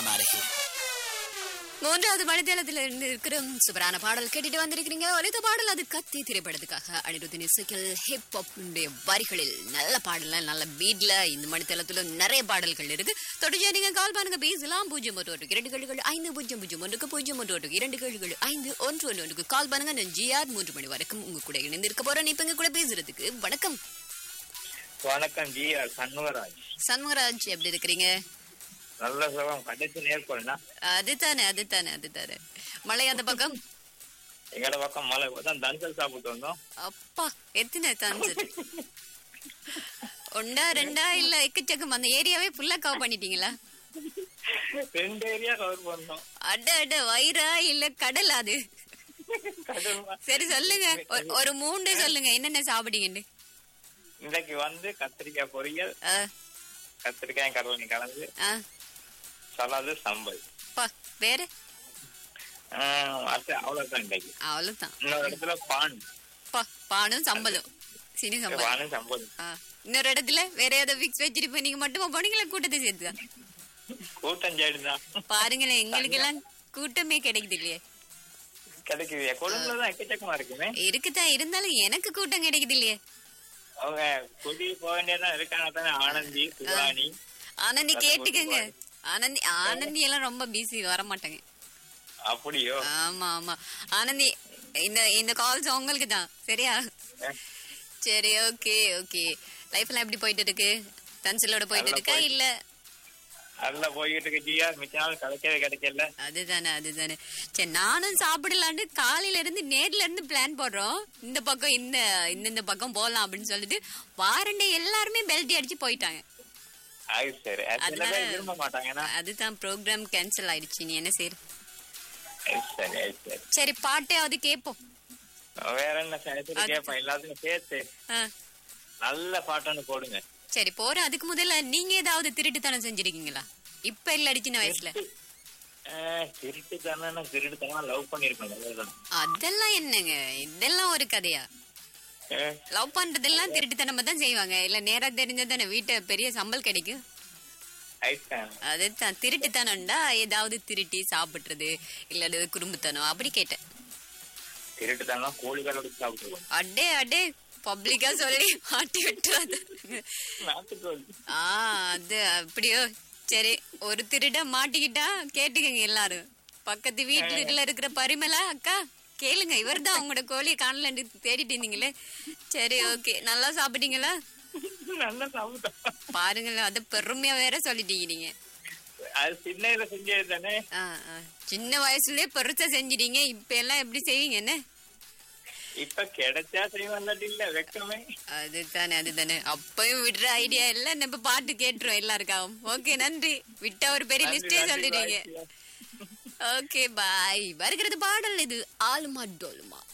हमारे மூன்றாவது மணித்தளத்தில் இருந்து இருக்கிற சூப்பரான பாடல் கேட்டுட்டு வந்திருக்கிறீங்க ஒலித்த பாடல் அது கத்தி திரைப்படத்துக்காக அனிருத்தின் இசைக்கில் ஹிப் ஹாப் வரிகளில் நல்ல பாடல் நல்ல பீட்ல இந்த மணித்தளத்துல நிறைய பாடல்கள் இருக்கு தொடர்ச்சியா நீங்க கால் பண்ணுங்க பேசலாம் பூஜ்ஜியம் ஒன்று ஒன்று இரண்டு கேள்விகள் ஐந்து பூஜ்ஜியம் பூஜ்ஜியம் ஒன்றுக்கு பூஜ்ஜியம் ஒன்று ஒன்று இரண்டு கேள்விகள் ஐந்து ஒன்று ஒன்று ஒன்றுக்கு கால் பண்ணுங்க நான் ஜிஆர் மூன்று மணி வரைக்கும் உங்க கூட இணைந்து இருக்க போறேன் இப்ப எங்க கூட பேசுறதுக்கு வணக்கம் வணக்கம் ஜி ஆர் சண்முகராஜ் சண்முகராஜ் எப்படி இருக்கிறீங்க நல்ல சுகம் கடைசி நேர்கொள்ளா அதுதானே அதுதானே அதுதானே மழை அந்த பக்கம் எங்கட பக்கம் மழை தான் தஞ்சல் சாப்பிட்டு வந்தோம் அப்பா எத்தனை தஞ்சர் ஒண்டா ரெண்டா இல்ல எக்கச்சக்கம் அந்த ஏரியாவே ஃபுல்லா கவர் பண்ணிட்டீங்களா ரெண்டு ஏரியா கவர் பண்ணோம் அட அட வயிறா இல்ல கடல் அது கடுமை. சரி சொல்லுங்க ஒரு- ஒரு மூன்று சொல்லுங்க என்னென்ன சாப்பிட்டீங்கன்னு இன்னைக்கு வந்து கத்திரிக்காய் பொரியல் ஆ, கத்திரிக்காய் கடலை கலந்து ஆ, சலாது சம்பல் பா வேற ஆஹ் அது அவ்வளவுதான் இன்னைக்கு அவ்வளவுதான் இன்னொரு இடத்துல பான் பா பானும் சம்பளம் சினி சம்பளம் பானும் சம்பல் ஆ, இன்னொரு இடத்துல வேற ஏதாவது பிக்ஸ் வச்சிருப்ப நீங்க மட்டுமா போனீங்களா கூட்டத்தை சேர்த்துதான் கூட்டம் சைடு தான் பாருங்களேன் எங்களுக்கு எல்லாம் கூட்டமே கிடைக்குது இல்லையே கிடைக்குது கொழும்புல தான் எக்கச்சக்கமா இருக்குமே இருக்குதான் இருந்தாலும் எனக்கு கூட்டம் கிடைக்குது இல்லையே அவங்க குடி போக வேண்டியதான் இருக்காங்க தானே ஆனந்தி சுபானி ஆனந்தி அது கேட்டுக்கங்க ஒரு ஆனந்தி ஆனந்தி எல்லாம் ரொம்ப பிஸி வர மாட்டாங்க அப்படியோ ஆமா ஆமா ஆனந்தி இந்த இந்த கால்ஸ் உங்களுக்கு தான் சரியா அஹ், சரி ஓகே ஓகே லைஃப் எல்லாம் எப்படி போயிட்டு இருக்கு தன்சிலோட போயிட்டு நல்லா இருக்கா போயிட்டு- இல்ல அதுல போய்கிட்டு இருக்கு ஜியா மிச்ச நாள் கிடைக்கவே கிடைக்கல அதுதானே அதுதானே சரி நானும் சாப்பிடலான்னு காலையில இருந்து நேர்ல இருந்து பிளான் போடுறோம் இந்த பக்கம் இந்த இந்த இந்த பக்கம் போலாம் அப்படின்னு சொல்லிட்டு வாரண்டே எல்லாருமே பெல்ட் அடிச்சு போயிட்டாங்க அது சரி அது சில அதனால- பேர் விரும்ப மாட்டாங்கன்னா அதுதான் ப்ரோக்ராம் கேன்சல் ஆயிடுச்சு நீ என்ன செய்யற அது சரி அது சரி சரி பாட்டையாவது கேட்போம் வேற என்ன சேர்த்து அது- கேட்பேன் எல்லாத்துக்கும் சேர்த்து ஆ, நல்ல பாட்டான்னு போடுங்க சரி போறேன் அதுக்கு முதல்ல நீங்க ஏதாவது திருட்டுத்தனம் செஞ்சிருக்கீங்களா இப்ப இல்ல அடிச்சின வயசுல அஹ், திருட்டு தானே திருட்டு தானே லவ் பண்ணிருக்கேன் அவ்வளவுதான். அதெல்லாம் என்னங்க இதெல்லாம் ஒரு கதையா அஹ், லவ் பண்றதெல்லாம் திருட்டுத்தனமா தான் செய்வாங்க இல்ல நேரா தெரிஞ்சதானே வீட்டை பெரிய சம்பல் கிடைக்கும் ஐஸ்தான். அதுதான் திருட்டுத்தனம்டா ஏதாவது திருட்டி சாப்பிடுறது இல்ல குடும்பத்தனம் அப்படி கேட்டேன் திருட்டு தானே கோழிகளோட சாப்பிட்டுருவோம் அடே அடே பப்ளிக்கா சொல்லி மாட்டி விட்டுறாது நாட்டுக்கோழி ஆ அது அப்படியோ சரி ஒரு திருட மாட்டிக்கிட்டா கேட்டுக்கங்க எல்லாரும் பக்கத்து வீட்டுல இருக்கிற பரிமளா அக்கா கேளுங்க இவர்தான் உங்களோட கோழி காணலன்னு தேடிட்டு இருந்தீங்களே சரி ஓகே நல்லா சாப்பிட்டீங்களா நல்லா சாப்பிட்டோம் பாருங்களேன் அது பெருமையா வேற சொல்லிட்டீங்க நீங்க அது சின்ன இதுல செஞ்சது தானே ஆ, ஆ. சின்ன வயசுலயே பெருசா செஞ்சிட்டீங்க இப்ப எல்லாம் எப்படி செய்வீங்க என்ன இப்ப கிடைச்சா செய்வோம் இல்லாட்டி இல்ல வெக்கமே அதுதானே அதுதானே அப்பயும் விடுற ஐடியா இல்ல நம்ம பாட்டு கேட்டுரும் எல்லாருக்காகவும் ஓகே நன்றி விட்ட ஒரு பெரிய நன்றி, லிஸ்டே நன்றி, சொல்லிடுவீங்க bye. ஓகே பாய் வருகிறது பாடல் இது ஆலுமா டோலுமா